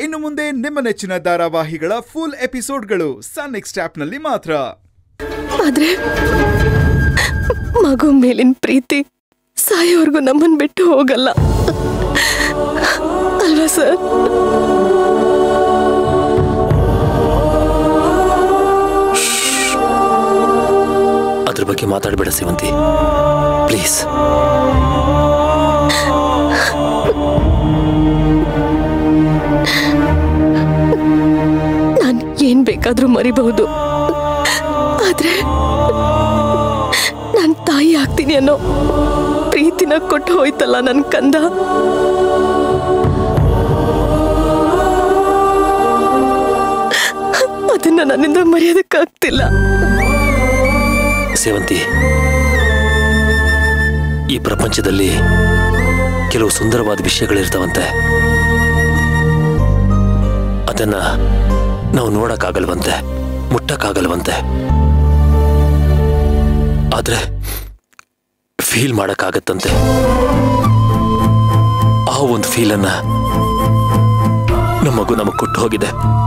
ಇನ್ನು ಮುಂದೆ ನಿಮ್ಮ ನೆಚ್ಚಿನ ಧಾರಾವಾಹಿಗಳ ಫುಲ್ ಎಪಿಸೋಡ್ಗಳು ಸನ್ ನೆಕ್ಸ್ಟ್ ಆಪ್ನಲ್ಲಿ ಮಾತ್ರ ಆದ್ರೆ ಮಗು ಮೇಲಿನ ಪ್ರೀತಿ ಸಾಯೋವರೆಗೂ ನಮ್ಮನ್ ಬಿಟ್ಟು ಹೋಗಲ್ಲ ಅಲ್ವಾ ಸರ್ ಅದ್ರ ಬಗ್ಗೆ ಮಾತಾಡಬೇಡ ಸೇವಂತಿ ಪ್ಲೀಸ್ ನಾನು ಏನ್ ಬೇಕಾದ್ರೂ ಮರಿಬಹುದು ಆದ್ರೆ ನಾನ್ ತಾಯಿ ಆಗ್ತೀನಿ ಅನ್ನೋ ಪ್ರೀತಿನ ಕೊಟ್ಟು ಹೋಯ್ತಲ್ಲ ನನ್ ಕಂದ ಅದನ್ನ ನನ್ನಿಂದ ಮರೆಯೋದಕ್ಕಾಗ್ತಿಲ್ಲ ಸೇವಂತಿ ಈ ಪ್ರಪಂಚದಲ್ಲಿ ಕೆಲವು ಸುಂದರವಾದ ವಿಷಯಗಳಿರ್ತಾವಂತೆ ಅದನ್ನ ನಾವು ನೋಡಕ್ಕಾಗಲ್ವಂತೆ ಮುಟ್ಟಕ್ಕಾಗಲ್ವಂತೆ ಆದ್ರೆ ಫೀಲ್ ಮಾಡಕ್ಕಾಗತ್ತಂತೆ ಆ ಒಂದು ಫೀಲನ್ನ ನಮ್ಮ ಮಗು ನಮಗೆ ಕೊಟ್ಟು ಹೋಗಿದೆ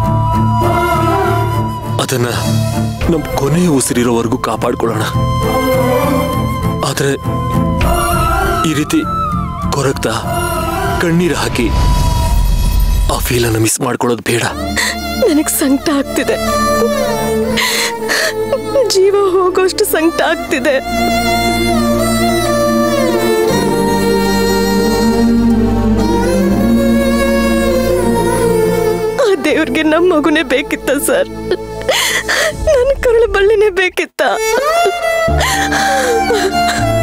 ಅದನ್ನ ನಮ್ ಕೊನೆಯ ಉಸಿರಿರೋವರೆಗೂ ಕಾಪಾಡ್ಕೊಳ್ಳೋಣ ಆದ್ರೆ ಈ ರೀತಿ ಕೊರಗ್ತಾ ಕಣ್ಣೀರು ಹಾಕಿ ಆ ಫೀಲನ್ನು ಮಿಸ್ ಮಾಡ್ಕೊಳ್ಳೋದು ಬೇಡ ನನಗ್ ಸಂಕಟ ಆಗ್ತಿದೆ ಜೀವ ಹೋಗೋಷ್ಟು ಸಂಕಟ ಆಗ್ತಿದೆ ಆ ದೇವ್ರಿಗೆ ನಮ್ಮ ಮಗುನೇ ಬೇಕಿತ್ತ ಸರ್ ನನ್ನ ಕರುಳು ಬಳ್ಳಿನೇ ಬೇಕಿತ್ತ